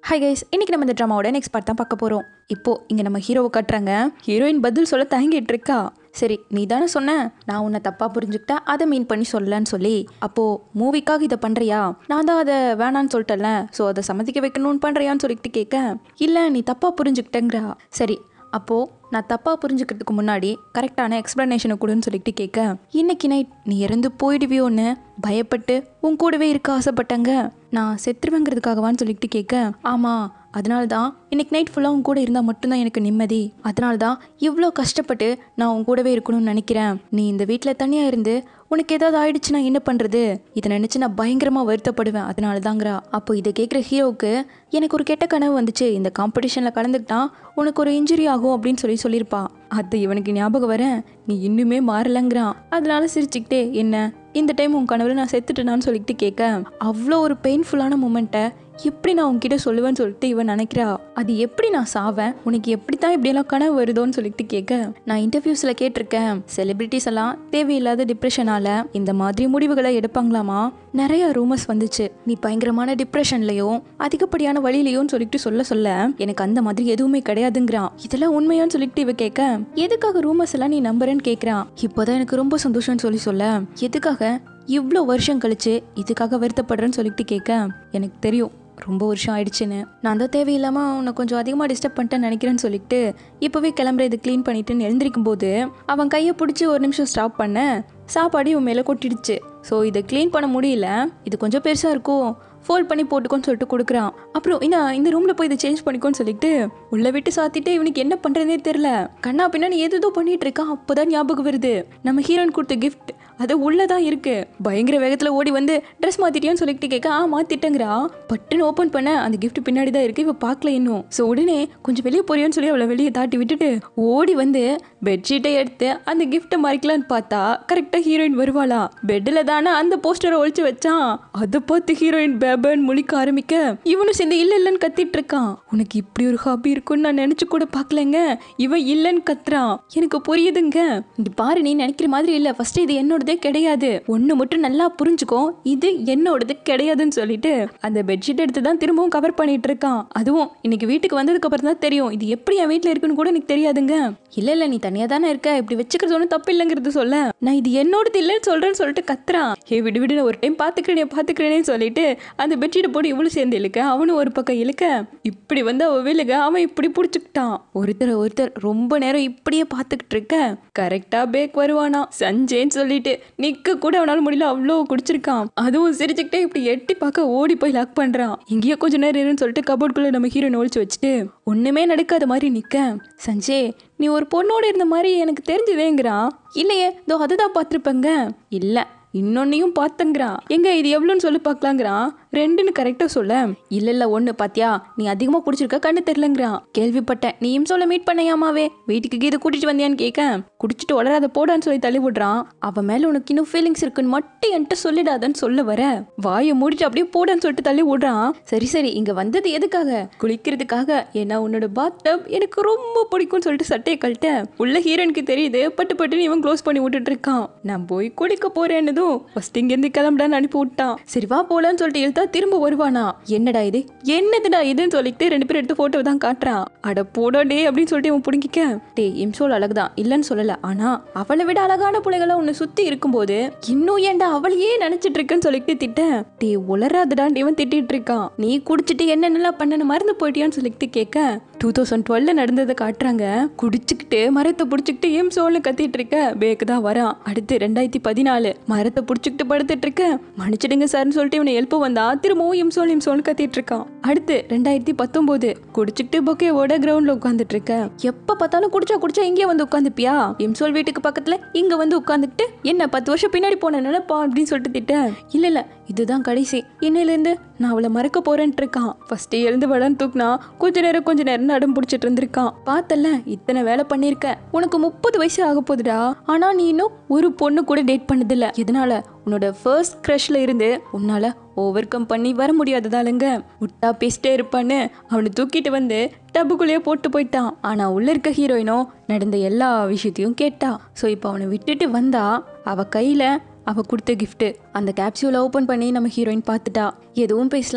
hi guys இன்னைக்கு நம்ம இந்த ட்ராமாவோட நெக்ஸ்ட் பார்ட் தான் பார்க்க போகிறோம் இப்போ இங்கே நம்ம ஹீரோவை காட்டுறாங்க ஹீரோயின் பதில் சொல்ல தயங்கிட்டு இருக்கா சரி நீ தானே சொன்ன நான் உன்னை தப்பாக புரிஞ்சுக்கிட்டா அதை மீன் பண்ணி சொல்லலன்னு சொல்லி அப்போது மூவிக்காக இதை பண்ணுறியா நான் தான் அதை வேணான்னு சொல்லிட்டேன்ல ஸோ அதை சம்மதிக்க வைக்கணும்னு பண்ணுறியான்னு சொல்லிட்டு கேட்க இல்லை நீ தப்பாக புரிஞ்சுக்கிட்டேங்கிறா சரி அப்போது நான் தப்பாக புரிஞ்சுக்கிறதுக்கு முன்னாடி கரெக்டான எக்ஸ்ப்ளனேஷனை கொடுன்னு சொல்லிட்டு கேட்க இன்னைக்கு நைட் நீ இறந்து போயிடுவியோன்னு பயப்பட்டு உன் கூடவே இருக்க ஆசைப்பட்டாங்க நான் செத்துருவேங்கிறதுக்காகவான்னு சொல்லிட்டு கேட்க ஆமாம் அதனால தான் இன்னைக்கு நைட் ஃபுல்லாக உன் கூட இருந்தால் மட்டும்தான் எனக்கு நிம்மதி அதனால தான் இவ்வளோ கஷ்டப்பட்டு நான் உன் கூடவே இருக்கணும்னு நினைக்கிறேன் நீ இந்த வீட்டில் தனியாக இருந்து உனக்கு ஏதாவது ஆயிடுச்சுன்னா என்ன பண்ணுறது இதை நினச்சி நான் பயங்கரமாக வருத்தப்படுவேன் அதனால தாங்கிறா அப்போ இதை கேட்குற ஹீரோவுக்கு எனக்கு ஒரு கெட்ட கனவு வந்துச்சு இந்த காம்படிஷனில் கலந்துக்கிட்டா உனக்கு ஒரு இன்ஜுரி ஆகும் அப்படின்னு சொல்லி சொல்லியிருப்பா அது இவனுக்கு ஞாபகம் வர நீ இன்னுமே மாறலங்கிறான் அதனால சிரிச்சுக்கிட்டே என்ன இந்த டைம் உன் கனவுல நான் செத்துட்டேனான்னு சொல்லிட்டு கேட்க அவ்வளோ ஒரு பெயின்ஃபுல்லான மூமெண்ட்டை எப்படி நான் உன்கிட்ட சொல்லுவேன்னு சொல்லிட்டு இவன் நினைக்கிறா அது எப்படி நான் சாவேன் உனக்கு எப்படி தான் இப்படியெல்லாம் கனவு வருதோன்னு சொல்லிட்டு கேட்க நான் இன்டர்வியூஸில் கேட்டிருக்கேன் செலிபிரிட்டிஸ் எல்லாம் தேவையில்லாத டிப்ரெஷனால இந்த மாதிரி முடிவுகளை எடுப்பாங்களாமா நிறைய ரூமர்ஸ் வந்துச்சு நீ பயங்கரமான டிப்ரெஷன்லையோ அதிகப்படியான வழியிலையோன்னு சொல்லிட்டு சொல்ல சொல்ல எனக்கு அந்த மாதிரி எதுவுமே கிடையாதுங்கிறான் இதெல்லாம் உண்மையான்னு சொல்லிட்டு இவ கேட்க எதுக்காக ரூமர்ஸ் எல்லாம் நீ நம்புறேன்னு கேட்குறான் இப்போதான் எனக்கு ரொம்ப சந்தோஷம்னு சொல்லி சொல்ல எதுக்காக இவ்வளோ வருஷம் கழிச்சு இதுக்காக வருத்தப்படுறேன்னு சொல்லிட்டு கேட்க எனக்கு தெரியும் ரொம்ப வருஷம் ஆயிடுச்சுன்னு நான் தான் தேவையில்லாமல் உன்னை கொஞ்சம் அதிகமாக டிஸ்டர்ப் பண்ணிட்டேன்னு நினைக்கிறேன்னு சொல்லிட்டு இப்போவே கிளம்புற இதை க்ளீன் பண்ணிட்டுன்னு எழுந்திருக்கும் போது அவன் கையை பிடிச்சி ஒரு நிமிஷம் ஸ்டாப் பண்ண சாப்பாடு இவன் மேலே கொட்டிடுச்சு ஸோ இதை க்ளீன் பண்ண முடியல இது கொஞ்சம் பெருசாக இருக்கும் ஃபோல்ட் பண்ணி போட்டுக்கோன்னு சொல்லிட்டு கொடுக்குறான் அப்புறம் என்ன இந்த ரூமில் போய் இதை சேஞ்ச் பண்ணிக்கோன்னு சொல்லிட்டு உள்ள விட்டு சாத்திட்டு இவனுக்கு என்ன பண்ணுறதே தெரில கண்ணா பின்னாடி ஏதோ பண்ணிட்டு இருக்கான் அப்போதான் ஞாபகம் வருது நம்ம ஹீரோயின் கொடுத்த கிஃப்ட் அது உள்ளதான் இருக்கு பயங்கர வேகத்தில் ஓடி வந்து ட்ரெஸ் மாத்திட்டியான்னு சொல்லிட்டு கேட்க ஆ மாத்திட்டேங்கிறா பட்டுன்னு ஓப்பன் பண்ண அந்த gift பின்னாடி தான் இருக்கு இவ பார்க்கல இன்னும் ஸோ உடனே கொஞ்சம் வெளியே போறியான்னு சொல்லி அவளை வெளியே தாட்டி விட்டுட்டு ஓடி வந்து பெட்ஷீட்டை எடுத்து அந்த கிஃப்ட்டை மறைக்கலான்னு பார்த்தா கரெக்டாக ஹீரோயின் வருவாளா பெட்டில் தானே அந்த போஸ்டரை ஒழிச்சு வச்சான் அதை பார்த்து ஹீரோயின் பேபன் முழிக்க ஆரம்பிக்க இவனும் சேர்ந்து இல்லை இல்லைன்னு கத்திட்டு இருக்கான் உனக்கு இப்படி ஒரு ஹாபி இருக்குன்னு நான் நினைச்சு கூட பார்க்கலங்க இவன் இல்லைன்னு கத்துறான் எனக்கு புரியுதுங்க இங்க பாரு நீ நினைக்கிற மாதிரி இல்லை ஃபர்ஸ்ட் இது என்னோடதே கிடையாது ஒன்று மட்டும் நல்லா புரிஞ்சுக்கோ இது என்னோடது கிடையாதுன்னு சொல்லிட்டு அந்த பெட்ஷீட் எடுத்து தான் திரும்பவும் கவர் பண்ணிட்டு இருக்கான் அதுவும் இன்னைக்கு வீட்டுக்கு வந்ததுக்கு அப்புறம் தான் தெரியும் இது எப்படி என் வீட்டில் இருக்குன்னு கூட எனக்கு தெரியாதுங்க இல்ல இல்ல நீ தனியா தானே இருக்க இப்படி வச்சுக்கிறது ஒன்றும் தப்பு இல்லைங்கிறது சொல்ல நான் இது என்னோடது இல்லைன்னு சொல்றேன்னு சொல்லிட்டு கத்துறான் ஹே விடு விடு நான் ஒரு டைம் பாத்துக்கிறேனே பாத்துக்கிறேனேன்னு சொல்லிட்டு அந்த பெட்ஷீட்டை போட்டு இவ்வளவு சேர்ந்து இழுக்க அவனும் ஒரு பக்கம் இழுக்க இப்படி வந்து அவ விழுக அவன் இப்படி பிடிச்சிக்கிட்டான் ஒருத்தர் ஒருத்தர் ரொம்ப நேரம் இப்படியே பார்த்துக்கிட்டு இருக்க கரெக்டா பேக் வருவானா சஞ்சேன்னு சொல்லிட்டு நிக்க கூட அவனால முடியல அவ்வளோ குடிச்சிருக்கான் அதுவும் சிரிச்சுக்கிட்டே இப்படி எட்டி பார்க்க ஓடி போய் லாக் பண்றான் இங்கேயே கொஞ்ச நேரம் இருன்னு சொல்லிட்டு கபோர்டுக்குள்ள நம்ம ஹீரோயின் ஒழிச்சு வச்சுட்டு ஒண்ணுமே நடக்காத மாதிரி நிக்க சஞ்சே நீ ஒரு பொண்ணோட இருந்த மாதிரி எனக்கு தெரிஞ்சுதேங்கிறான் இல்லையே இதோ அதுதான் பார்த்துருப்பேங்க இல்லை இன்னொன்னையும் பார்த்தங்கிறான் எங்க இது எவ்வளோன்னு சொல்லி பார்க்கலாங்கிறான் ரெண்டுன்னு கரெக்டாக சொல்ல இல்ல இல்ல ஒன்று பாத்தியா நீ அதிகமாக குடிச்சிருக்க கண்ணு தெரிலங்கிறான் கேள்விப்பட்டேன் நீயும் சொல்ல மீட் பண்ணையாமாவே வீட்டுக்கு கீது கூட்டிட்டு வந்தியான்னு கேட்க குடிச்சிட்டு வளராத போடான்னு சொல்லி தள்ளி விடுறான் அவன் மேல உனக்கு இன்னும் ஃபீலிங்ஸ் இருக்குன்னு மட்டும் என்கிட்ட சொல்லிடாதன்னு சொல்ல வர வாயை மூடிட்டு அப்படியே போடான்னு சொல்லிட்டு தள்ளி விடுறான் சரி சரி இங்க வந்தது எதுக்காக குளிக்கிறதுக்காக ஏன்னா உன்னோட பாத் டப் எனக்கு ரொம்ப பிடிக்கும்னு சொல்லிட்டு சட்டையை கழட்ட உள்ள ஹீரோனுக்கு தெரியுது பட்டு பட்டுன்னு இவன் க்ளோஸ் பண்ணி விட்டுட்டு இருக்கான் நான் போய் குளிக்க போறேன்னதும் ஃபர்ஸ்ட் இங்கேருந்து கிளம்புடான்னு அனுப்பி விட்டான் சரி வா போலான்னு சொல்லிட்டு இழுத்தா திரும்ப வருவானா என்னடா இது என்னதுடா இதுன்னு சொல்லிட்டு ரெண்டு பேரும் எடுத்து போட்டோ தான் காட்டுறான் அட போடா டே அப்படின்னு சொல்லிட்டு இவன் பிடிங்கிக்க டே இம்சோல் அழகுதான் இல்லைன்னு சொல்லல ஆனா அவளை விட அழகான பிள்ளைகளை உன்னை சுத்தி இருக்கும்போது இன்னும் ஏன்டா அவளையே நினைச்சிட்டு இருக்கேன்னு சொல்லிட்டு திட்ட டே உளராதுடான்னு இவன் திட்டிட்டு இருக்கான் நீ குடிச்சிட்டு என்னென்னலாம் பண்ணனு மறந்து போயிட்டியான்னு சொல்லிட்டு கேட்க டூ தௌசண்ட் டுவெல்ல நடந்ததை காட்டுறாங்க குடிச்சுக்கிட்டு மரத்தை பிடிச்சிக்கிட்டு எம் சோல்னு கத்திட்டு இருக்க பேக்கு தான் வரான் அடுத்து ரெண்டாயிரத்தி பதினாலு மரத்தை பிடிச்சிக்கிட்டு படுத்துட்டு இருக்க மன்னிச்சிடுங்க சார்னு சொல்லிட்டு இவனை எழுப்ப வந்தா திரும்பவும் எம் சோல் எம் சோல்னு கத்திட்டு இருக்கான் அடுத்து ரெண்டாயிரத்தி பத்தொன்பது குடிச்சிக்கிட்டு பொக்கேவோட கிரவுண்ட்ல உட்காந்துட்டு இருக்க எப்ப பார்த்தாலும் குடிச்சா குடிச்சா இங்கே வந்து உட்காந்துப்பியா எம் சோல் வீட்டுக்கு பக்கத்துல இங்க வந்து உட்காந்துக்கிட்டு என்ன பத்து வருஷம் பின்னாடி போன நினைப்பா அப்படின்னு சொல்லிட்டு திட்ட இல்ல இல்ல இதுதான் கடைசி இன்னையில இருந்து நான் அவளை மறக்க போறேன்ட்டு இருக்கான் ஃபர்ஸ்ட் எழுந்து வளன்னு தூக்குனா கொஞ்ச நேரம் கொஞ்ச நேரம் நடம் பிடிச்சிட்டு இருந்திருக்கான் பார்த்தல இத்தனை வேலை பண்ணிருக்க உனக்கு முப்பது வயசு ஆக போகுதுடா ஆனா நீ இன்னும் ஒரு பொண்ணு கூட டேட் பண்ணதில்ல எதனால உன்னோட ஃபர்ஸ்ட் க்ரஷ்ல இருந்து உன்னால ஓவர் கம் பண்ணி வர முடியாததாலங்க முட்டா பேசிட்டே இருப்பான்னு அவனை தூக்கிட்டு வந்து டப்புக்குள்ளேயே போட்டு போயிட்டான் ஆனா உள்ள இருக்க ஹீரோயினோ நடந்த எல்லா விஷயத்தையும் கேட்டா ஸோ இப்போ அவனை விட்டுட்டு வந்தா அவ கையில அவ கொடுத்த gift அந்த கேப்சியூலை ஓப்பன் பண்ணி நம்ம ஹீரோயின் பார்த்துட்டா எதுவும் பேசல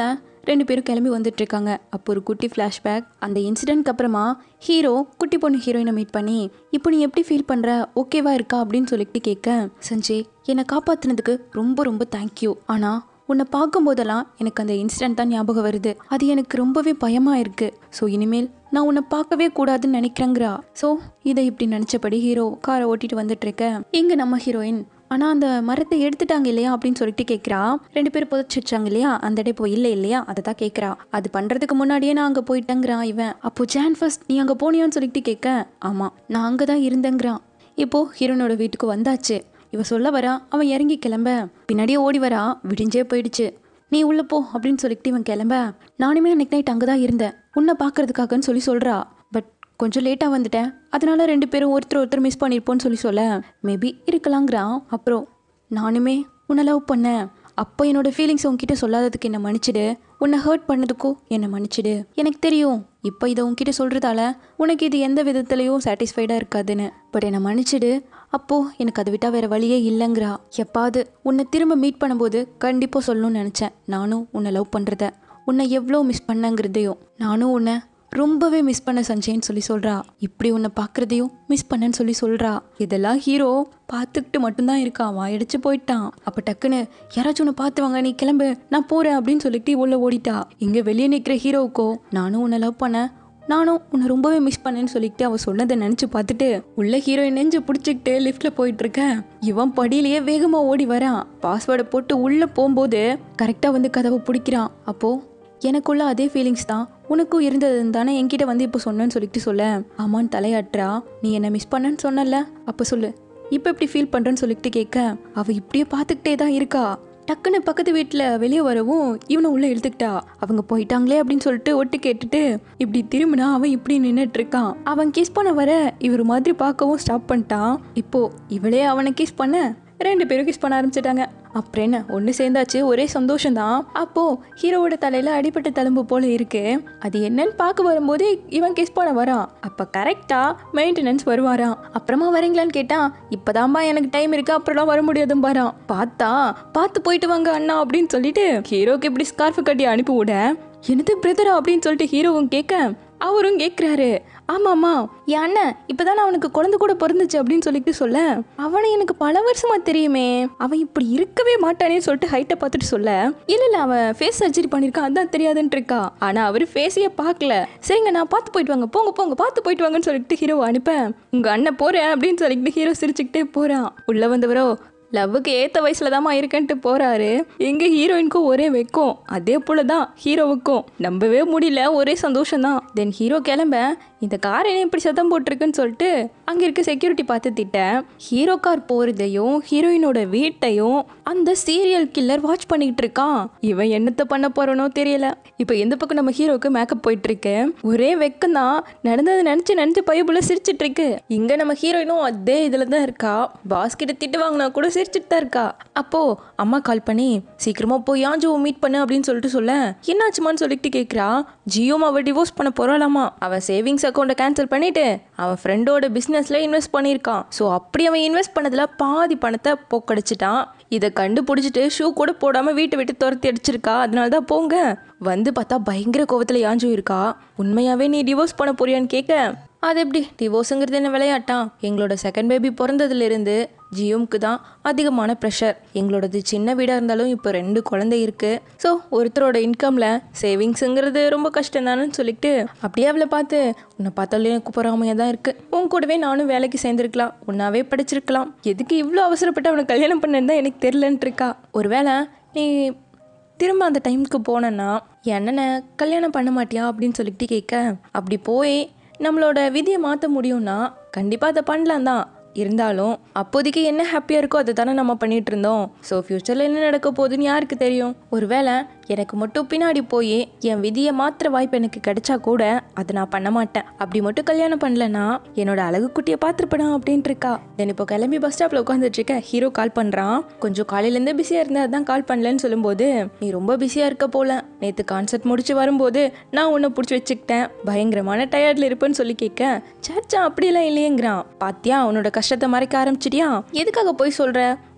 ரெண்டு பேரும் கிளம்பி வந்துட்டு இருக்காங்க அப்போ ஒரு குட்டி ஃப்ளாஷ்பேக் அந்த இன்சிடென்ட்க்கு அப்புறமா ஹீரோ குட்டி பொண்ணு ஹீரோயினை மீட் பண்ணி இப்போ நீ எப்படி ஃபீல் பண்ற ஓகேவா இருக்கா அப்படின்னு சொல்லிட்டு கேட்க சஞ்சய் என்னை காப்பாத்துனதுக்கு ரொம்ப ரொம்ப தேங்க்யூ ஆனா உன்னை பார்க்கும்போதெல்லாம் எனக்கு அந்த இன்சிடென்ட் தான் ஞாபகம் வருது அது எனக்கு ரொம்பவே பயமா இருக்கு ஸோ இனிமேல் நான் உன்னை பார்க்கவே கூடாதுன்னு நினைக்கிறேங்கிறா ஸோ இதை இப்படி நினச்சபடி ஹீரோ காரை ஓட்டிட்டு வந்துட்டு இருக்க இங்க நம்ம ஹீரோயின் ஆனால் அந்த மரத்தை எடுத்துட்டாங்க இல்லையா அப்படின்னு சொல்லிட்டு கேட்குறா ரெண்டு பேரும் புதைச்சி வச்சாங்க இல்லையா அந்த இடம் இப்போ இல்லை இல்லையா அதை தான் கேட்குறா அது பண்ணுறதுக்கு முன்னாடியே நான் அங்கே போயிட்டேங்கிறான் இவன் அப்போ ஜான் ஃபர்ஸ்ட் நீ அங்கே போனியான்னு சொல்லிட்டு கேட்க ஆமாம் நான் அங்கே தான் இருந்தேங்கிறான் இப்போ ஹீரோனோட வீட்டுக்கு வந்தாச்சு இவ சொல்ல வரா அவன் இறங்கி கிளம்ப பின்னாடியே ஓடி வரா விடிஞ்சே போயிடுச்சு நீ உள்ள போ அப்படின்னு சொல்லிட்டு இவன் கிளம்ப நானுமே அன்னைக்கு நைட் அங்கே தான் இருந்தேன் உன்னை பார்க்கறதுக்காகன்னு சொல்லி சொல்றா பட் கொஞ்சம் லேட்டாக வந்துட்டேன் அதனால ரெண்டு பேரும் ஒருத்தர் ஒருத்தர் மிஸ் பண்ணியிருப்போம்னு சொல்லி சொல்ல மேபி இருக்கலாங்கிறான் அப்புறம் நானுமே உன்னை லவ் பண்ணேன் அப்போ என்னோட ஃபீலிங்ஸ் உன்கிட்ட சொல்லாததுக்கு என்னை மன்னிச்சிடு உன்னை ஹர்ட் பண்ணதுக்கும் என்னை மன்னிச்சிடு எனக்கு தெரியும் இப்போ இதை உன்கிட்ட சொல்கிறதால உனக்கு இது எந்த விதத்துலையும் சாட்டிஸ்ஃபைடாக இருக்காதுன்னு பட் என்னை மன்னிச்சிடு அப்போது எனக்கு அதை விட்டால் வேறு வழியே இல்லைங்கிறா எப்பாவது உன்னை திரும்ப மீட் பண்ணும்போது கண்டிப்பாக சொல்லணும்னு நினச்சேன் நானும் உன்னை லவ் பண்ணுறத உன்னை எவ்வளோ மிஸ் பண்ணங்கிறதையும் நானும் உன்னை ரொம்பவே மிஸ் பண்ண சஞ்சய்ன்னு சொல்லி சொல்கிறா இப்படி உன்னை பார்க்குறதையும் மிஸ் பண்ணேன்னு சொல்லி சொல்கிறா இதெல்லாம் ஹீரோ பார்த்துக்கிட்டு மட்டும்தான் இருக்கான் வாயடிச்சு போயிட்டான் அப்போ டக்குன்னு யாராச்சும் உன்னை பார்த்து வாங்க நீ கிளம்பு நான் போகிறேன் அப்படின்னு சொல்லிட்டு உள்ள ஓடிட்டா இங்கே வெளியே நிற்கிற ஹீரோவுக்கோ நானும் உன்னை லவ் பண்ணேன் நானும் உன்னை ரொம்பவே மிஸ் பண்ணேன்னு சொல்லிட்டு அவ சொன்னதை நினச்சி பார்த்துட்டு உள்ள ஹீரோயின் நெஞ்சு பிடிச்சிக்கிட்டு லிஃப்ட்டில் போயிட்டு இருக்கேன் இவன் படியிலேயே வேகமாக ஓடி வரான் பாஸ்வேர்டை போட்டு உள்ளே போகும்போது கரெக்டாக வந்து கதவை பிடிக்கிறான் அப்போது எனக்குள்ள அதே ஃபீலிங்ஸ் தான் உனக்கும் இருந்ததுன்னு தானே என்கிட்ட வந்து இப்போ சொன்னேன்னு சொல்லிட்டு சொல்ல ஆமான்னு தலையாட்டுறா நீ என்னை மிஸ் பண்ணேன்னு சொன்னல அப்போ சொல்லு இப்போ எப்படி ஃபீல் பண்ணுறேன்னு சொல்லிட்டு கேட்க அவள் இப்படியே பார்த்துக்கிட்டே தான் இருக்கா டக்குன்னு பக்கத்து வீட்டில் வெளியே வரவும் இவனை உள்ளே இழுத்துக்கிட்டா அவங்க போயிட்டாங்களே அப்படின்னு சொல்லிட்டு ஒட்டு கேட்டுட்டு இப்படி திரும்பினா அவன் இப்படி நின்றுட்டு இருக்கான் அவன் கிஸ் பண்ண வர இவர் மாதிரி பார்க்கவும் ஸ்டாப் பண்ணிட்டான் இப்போ இவளே அவனை கிஸ் பண்ண ரெண்டு பேரும் கிஸ் பண்ண ஆரம்பிச்சிட்டாங்க அப்புறம் என்ன ஒன்று சேர்ந்தாச்சு ஒரே சந்தோஷம்தான் அப்போ ஹீரோவோட தலையில அடிபட்ட தழும்பு போல இருக்கு அது என்னன்னு பார்க்க வரும்போது இவன் கிஸ் பண்ண வரான் அப்ப கரெக்டா மெயின்டெனன்ஸ் வருவாராம் அப்புறமா வரீங்களான்னு கேட்டா இப்பதான்பா எனக்கு டைம் இருக்கு அப்புறம்லாம் வர முடியாதும் பாரான் பார்த்தா பார்த்து போயிட்டு வாங்க அண்ணா அப்படின்னு சொல்லிட்டு ஹீரோக்கு இப்படி ஸ்கார்ஃப் கட்டி அனுப்பி விட என்னது பிரதரா அப்படின்னு சொல்லிட்டு ஹீரோவும் கேட்க அவரும் கேட்குறாரு ஆமாம்மா என் அண்ணன் இப்போதான் அவனுக்கு குழந்தை கூட பிறந்துச்சு அப்படின்னு சொல்லிட்டு சொல்ல அவனை எனக்கு பல வருஷமா தெரியுமே அவன் இப்படி இருக்கவே மாட்டானேன்னு சொல்லிட்டு ஹைட்டை பார்த்துட்டு சொல்ல இல்லை இல்லை அவன் ஃபேஸ் சர்ஜரி பண்ணியிருக்கான் அதான் தெரியாதுன்ட்டு இருக்கா ஆனால் அவர் ஃபேஸையே பார்க்கல சரிங்க நான் பார்த்து போயிட்டு வாங்க போங்க போங்க பார்த்து போயிட்டு வாங்கன்னு சொல்லிட்டு ஹீரோ அனுப்பேன் உங்கள் அண்ணன் போகிறேன் அப்படின்னு சொல்லிட்டு ஹீரோ சிரிச்சுக்கிட்டே போகிறான் உள்ளே வந்தவரோ லவ்வுக்கு ஏற்ற வயசுல தாம்மா இருக்கேன்ட்டு போறாரு எங்க ஹீரோயினுக்கும் ஒரே வெக்கம் அதே போல தான் ஹீரோவுக்கும் நம்பவே முடியல ஒரே சந்தோஷம் தான் தென் ஹீரோ கிளம்ப இந்த கார் என்ன இப்படி சத்தம் போட்டிருக்குன்னு சொல்லிட்டு அங்கே இருக்க செக்யூரிட்டி பார்த்து திட்டேன் ஹீரோ கார் போகிறதையும் ஹீரோயினோட வீட்டையும் அந்த சீரியல் கில்லர் வாட்ச் பண்ணிக்கிட்டு இருக்கான் இவன் என்னத்தை பண்ண போறானோ தெரியல இப்போ எந்த பக்கம் நம்ம ஹீரோவுக்கு மேக்கப் போயிட்டு இருக்கு ஒரே வெக்கம் தான் நடந்தது நினச்சி நினச்சி பையபுள்ள சிரிச்சிட்டு இருக்கு இங்கே நம்ம ஹீரோயினும் அதே இதில் தான் இருக்கா பாஸ் கிட்ட திட்டு வாங்கினா கூட சிரிச்சிட்டு தான் இருக்கா அப்போ அம்மா கால் பண்ணி சீக்கிரமா போய் யாஞ்சோ மீட் பண்ணு அப்படின்னு சொல்லிட்டு சொல்ல என்னாச்சுமான்னு சொல்லிட்டு கேட்குறா ஜியோம் அவள் டிவோர்ஸ் பண்ண போறாளாமா அவன் சேவிங்ஸ் அக்கௌண்ட்டை கேன்சல் பண்ணிட்டு அவன் ஃப்ரெண்டோட பிஸ்னஸ்ல இன்வெஸ்ட் பண்ணியிருக்கான் ஸோ அப்படி அவன் இன்வெஸ்ட் பண்ணதுல பாதி பணத்தை போக்கடிச்சிட்டான் இதை கண்டுபிடிச்சிட்டு ஷூ கூட போடாம வீட்டை விட்டு துரத்தி அடிச்சிருக்கா அதனால தான் போங்க வந்து பார்த்தா பயங்கர கோவத்தில் யாஞ்சு இருக்கா உண்மையாவே நீ டிவோர்ஸ் பண்ண போறியான்னு கேட்க அது எப்படி டிவோர்ஸுங்கிறது என்ன விளையாட்டா எங்களோட செகண்ட் பேபி பிறந்ததுலேருந்து ஜியோமுக்கு தான் அதிகமான ப்ரெஷர் எங்களோடது சின்ன வீடாக இருந்தாலும் இப்போ ரெண்டு குழந்தை இருக்குது ஸோ ஒருத்தரோட இன்கமில் சேவிங்ஸுங்கிறது ரொம்ப கஷ்டம் தானேன்னு சொல்லிட்டு அப்படியே அவளை பார்த்து உன்னை பார்த்தாலே எனக்கு பொறாமையாக தான் இருக்குது உன் கூடவே நானும் வேலைக்கு சேர்ந்துருக்கலாம் உன்னாவே படிச்சிருக்கலாம் எதுக்கு இவ்வளோ அவசரப்பட்டு அவனை கல்யாணம் பண்ணேன்னு தான் எனக்கு தெரிலன்ட்டு இருக்கா ஒருவேளை நீ திரும்ப அந்த டைமுக்கு போனேன்னா என் அண்ணனை கல்யாணம் பண்ண மாட்டியா அப்படின்னு சொல்லிட்டு கேட்க அப்படி போய் நம்மளோட விதியை மாற்ற முடியும்னா கண்டிப்பாக அதை பண்ணலாம் தான் இருந்தாலும் அப்போதைக்கு என்ன ஹாப்பியாக இருக்கோ அதை தானே நம்ம பண்ணிட்டு இருந்தோம் ஸோ ஃப்யூச்சரில் என்ன நடக்க போகுதுன்னு யாருக்கு தெரியும் ஒருவேளை எனக்கு மட்டும் பின்னாடி போய் என் விதியை மாத்திர வாய்ப்பு எனக்கு கிடைச்சா கூட அதை நான் பண்ண மாட்டேன் அப்படி மட்டும் கல்யாணம் பண்ணலன்னா என்னோட அழகு குட்டியை பார்த்துருப்பேனா அப்படின்ட்டு இருக்கா தென் இப்போ கிளம்பி பஸ் ஸ்டாப்பில் உட்காந்துட்டு இருக்கேன் ஹீரோ கால் பண்ணுறான் கொஞ்சம் காலையிலேருந்து பிஸியாக இருந்தால் அதான் கால் பண்ணலன்னு சொல்லும்போது நீ ரொம்ப பிஸியாக இருக்க போல நேற்று கான்சர்ட் முடிச்சு வரும்போது நான் உன்னை பிடிச்சி வச்சுக்கிட்டேன் பயங்கரமான டயர்டில் இருப்பேன்னு சொல்லி கேட்க சர்ச்சா அப்படியெல்லாம் இல்லையேங்கிறான் பாத்தியா உன்னோட கஷ்டத்தை மறைக்க ஆரம்பிச்சிட்டியா எதுக்காக போய் சொல்ற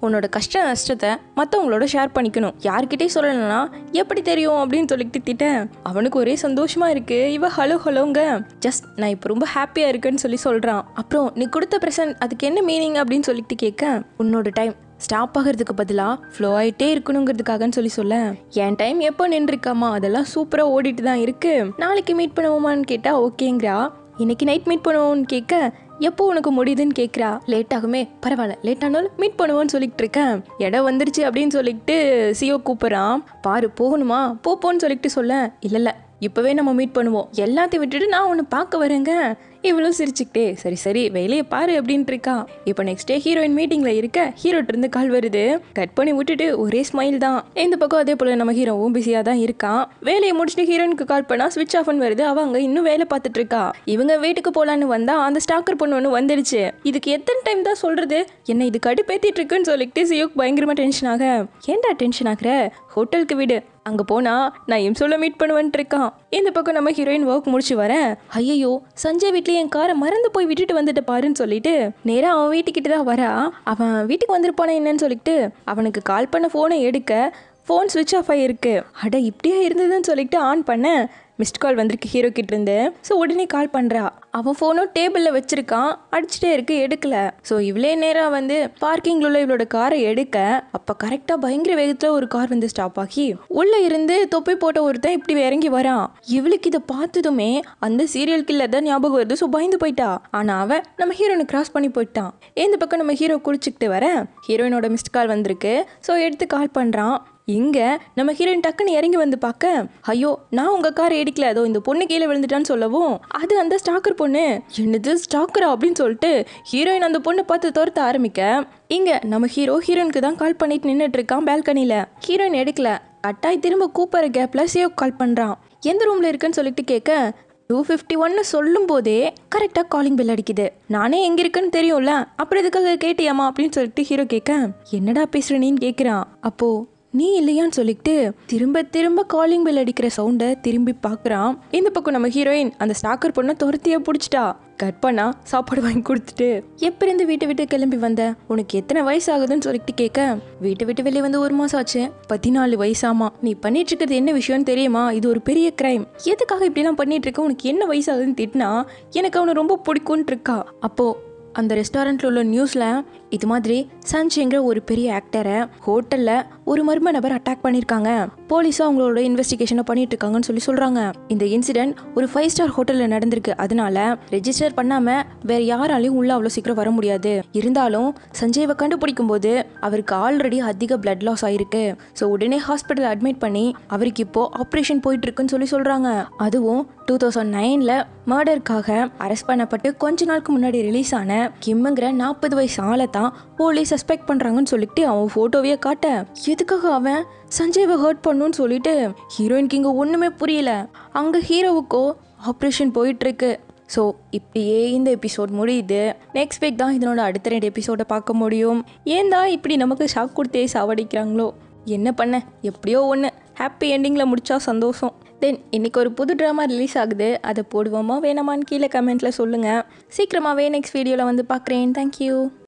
உன்னோட கஷ்ட நஷ்டத்தை மற்றவங்களோட ஷேர் பண்ணிக்கணும் யார்கிட்டயும் சொல்லலைன்னா எப்படி தெரியும் அப்படின்னு சொல்லிட்டு திட்டேன் அவனுக்கு ஒரே சந்தோஷமா இருக்கு இவ ஹலோ ஹலோங்க ஜஸ்ட் நான் இப்போ ரொம்ப ஹாப்பியா இருக்கேன்னு சொல்லி சொல்றான் அப்புறம் நீ கொடுத்த ப்ரெசன்ட் அதுக்கு என்ன மீனிங் அப்படின்னு சொல்லிட்டு கேட்க உன்னோட டைம் ஸ்டாப் ஆகிறதுக்கு பதிலாக ஃப்ளோ ஆகிட்டே இருக்கணுங்கிறதுக்காகன்னு சொல்லி சொல்ல என் டைம் எப்போ நின்றுருக்காமா அதெல்லாம் சூப்பராக ஓடிட்டு தான் இருக்கு நாளைக்கு மீட் பண்ணுவோமான்னு கேட்டால் ஓகேங்கிறா இன்னைக்கு நைட் மீட் பண்ணுவோம்னு கேட்க எப்போ உனக்கு முடியுதுன்னு கேட்குறா லேட் ஆகுமே பரவாயில்ல லேட் ஆனாலும் மீட் பண்ணுவோன்னு சொல்லிட்டு இருக்கேன் இடம் வந்துருச்சு அப்படின்னு சொல்லிட்டு சிஓ கூப்பிட்றான் பாரு போகணுமா போ போன்னு சொல்லிட்டு சொல்ல இல்லை இல்லை இப்போவே நம்ம மீட் பண்ணுவோம் எல்லாத்தையும் விட்டுட்டு நான் உன்னை பார்க்க வரேங்க இவ்வளோ சிரிச்சுக்கிட்டே சரி சரி வேலையை பாரு அப்படின்ட்டு இருக்கா இப்போ நெக்ஸ்ட் டே ஹீரோயின் மீட்டிங்கில் இருக்க ஹீரோட்ட இருந்து கால் வருது கட் பண்ணி விட்டுட்டு ஒரே ஸ்மைல் தான் இந்த பக்கம் அதே போல் நம்ம ஹீரோவும் பிஸியாக தான் இருக்கான் வேலையை முடிச்சுட்டு ஹீரோயினுக்கு கால் பண்ணால் ஸ்விட்ச் ஆஃப்னு வருது அவ அங்கே இன்னும் வேலை பார்த்துட்டு இருக்கா இவங்க வீட்டுக்கு போகலான்னு வந்தா அந்த ஸ்டாக்கர் பொண்ணு ஒன்று வந்துடுச்சு இதுக்கு எத்தனை டைம் தான் சொல்றது என்ன இது கடுப்பேத்திட்டு இருக்குன்னு சொல்லிட்டு சியோக் பயங்கரமா டென்ஷன் ஆக ஏன்டா டென்ஷன் ஆகுற ஹோட்டலுக்கு விடு அங்கே போனா நான் இம்சோல மீட் பண்ணுவேன்ட்டு இருக்கான் இந்த பக்கம் நம்ம ஹீரோயின் ஒர்க் முடிச்சு வரேன் ஐயோ சஞ்சய் வீட்லயே என் காரை மறந்து போய் விட்டுட்டு வந்துட்டு பாருன்னு சொல்லிட்டு நேராக அவன் வீட்டுக்கிட்ட தான் வரா அவன் வீட்டுக்கு வந்திருப்பானே என்னன்னு சொல்லிட்டு அவனுக்கு கால் பண்ண ஃபோனை எடுக்க ஃபோன் சுவிட்ச் ஆஃப் ஆகிருக்கு அட இப்படியா இருந்ததுன்னு சொல்லிட்டு ஆன் பண்ணேன் மிஸ்ட் கால் வந்திருக்கு ஹீரோ கிட்ட இருந்து ஸோ உடனே கால் பண்ணுறா அவன் ஃபோனும் டேபிளில் வச்சிருக்கான் அடிச்சுட்டே இருக்கு எடுக்கல ஸோ இவ்வளே நேரம் வந்து பார்க்கிங்கில் உள்ள இவளோட காரை எடுக்க அப்போ கரெக்டாக பயங்கர வேகத்தில் ஒரு கார் வந்து ஸ்டாப் ஆகி உள்ளே இருந்து தொப்பி போட்ட ஒருத்தன் இப்படி இறங்கி வரான் இவளுக்கு இதை பார்த்ததுமே அந்த சீரியல் கில்லர் தான் ஞாபகம் வருது ஸோ பயந்து போயிட்டா ஆனால் அவன் நம்ம ஹீரோனை கிராஸ் பண்ணி போயிட்டான் இந்த பக்கம் நம்ம ஹீரோ குளிச்சுக்கிட்டு வர ஹீரோயினோட மிஸ்ட் கால் வந்திருக்கு ஸோ எடுத்து கால் பண்ணுறான் இங்க நம்ம ஹீரோயின் டக்குன்னு இறங்கி வந்து பார்க்க ஐயோ நான் உங்க காரை எடுக்கல அதோ இந்த பொண்ணு கீழே விழுந்துட்டான்னு சொல்லவும் அது அந்த ஸ்டாக்கர் பொண்ணு என்னது ஸ்டாக்கரா அப்படின்னு சொல்லிட்டு ஹீரோயின் அந்த பொண்ணை பார்த்து துரத்த ஆரம்பிக்க இங்க நம்ம ஹீரோ ஹீரோயினுக்கு தான் கால் பண்ணிட்டு நின்றுட்டு இருக்கான் பால்கனில ஹீரோயின் எடுக்கல அட்டாய் திரும்ப கூப்பிட்ற கேப்ல சேவ் கால் பண்றான் எந்த ரூம்ல இருக்குன்னு சொல்லிட்டு கேட்க டூ ஃபிஃப்டி ஒன்னு சொல்லும் போதே கரெக்டாக காலிங் பெல் அடிக்குது நானே எங்கே இருக்குன்னு தெரியும்ல அப்புறம் இதுக்காக கேட்டியாமா அப்படின்னு சொல்லிட்டு ஹீரோ கேட்க என்னடா பேசுற நீன்னு கேட்குறான் அப்போ நீ இல்லையான்னு சொல்லிட்டு திரும்ப திரும்ப காலிங் பெல் அடிக்கிற சவுண்டை திரும்பி பார்க்குறான் இந்த பக்கம் நம்ம ஹீரோயின் அந்த ஸ்டாக்கர் பொண்ணை துரத்தியே பிடிச்சிட்டா கட் பண்ணா சாப்பாடு வாங்கி கொடுத்துட்டு எப்போ இருந்து வீட்டை விட்டு கிளம்பி வந்த உனக்கு எத்தனை வயசு ஆகுதுன்னு சொல்லிட்டு கேட்க வீட்டை விட்டு வெளியே வந்து ஒரு மாசம் ஆச்சு பதினாலு வயசாமா நீ பண்ணிட்டு இருக்கிறது என்ன விஷயம்னு தெரியுமா இது ஒரு பெரிய கிரைம் எதுக்காக இப்படிலாம் பண்ணிட்டு இருக்க உனக்கு என்ன வயசு ஆகுதுன்னு திட்டினா எனக்கு அவனை ரொம்ப பிடிக்கும்னு இருக்கா அப்போ அந்த ரெஸ்டாரண்ட்ல உள்ள நியூஸ்ல இது மாதிரி சஞ்சுங்கிற ஒரு பெரிய ஆக்டரை ஹோட்டல்ல ஒரு மர்ம நபர் அட்டாக் பண்ணியிருக்காங்க போலீஸும் அவங்களோட இன்வெஸ்டிகேஷனை பண்ணிட்டு இருக்காங்கன்னு சொல்லி சொல்றாங்க இந்த இன்சிடென்ட் ஒரு ஃபைவ் ஸ்டார் ஹோட்டல்ல நடந்திருக்கு அதனால ரெஜிஸ்டர் பண்ணாம வேற யாராலையும் உள்ள அவ்வளோ சீக்கிரம் வர முடியாது இருந்தாலும் சஞ்சய்வை கண்டுபிடிக்கும் போது அவருக்கு ஆல்ரெடி அதிக பிளட் லாஸ் ஆயிருக்கு ஸோ உடனே ஹாஸ்பிட்டல் அட்மிட் பண்ணி அவருக்கு இப்போ ஆப்ரேஷன் போயிட்டு இருக்குன்னு சொல்லி சொல்றாங்க அதுவும் டூ தௌசண்ட் நைன்ல மர்டருக்காக அரெஸ்ட் பண்ணப்பட்டு கொஞ்ச நாளுக்கு முன்னாடி ரிலீஸ் ஆன கிம்முங்கிற நாற்பது வயசு ஆளை தான் போலீஸ் சஸ்பெக்ட் பண்றாங்கன்னு சொல்லிட்டு அவன் போட்டோவையே காட்ட எதுக்காக அவன் சஞ்சய்வை ஹர்ட் பண்ணுன்னு சொல்லிட்டு ஹீரோயினுக்கு இங்கே ஒன்றுமே புரியல அங்கே ஹீரோவுக்கோ ஆப்ரேஷன் போயிட்டு இருக்கு ஸோ இப்படியே இந்த எபிசோட் முடியுது நெக்ஸ்ட் வீக் தான் இதனோட அடுத்த ரெண்டு எபிசோடை பார்க்க முடியும் ஏன் தான் இப்படி நமக்கு ஷாக் கொடுத்தே சாவடிக்கிறாங்களோ என்ன பண்ண எப்படியோ ஒன்று ஹாப்பி எண்டிங்கில் முடிச்சா சந்தோஷம் தென் இன்னைக்கு ஒரு புது ட்ராமா ரிலீஸ் ஆகுது அதை போடுவோமா வேணாமான்னு கீழே கமெண்ட்டில் சொல்லுங்கள் சீக்கிரமாகவே நெக்ஸ்ட் வீடியோவில் வந்து பார்க்குறேன் தேங்க்யூ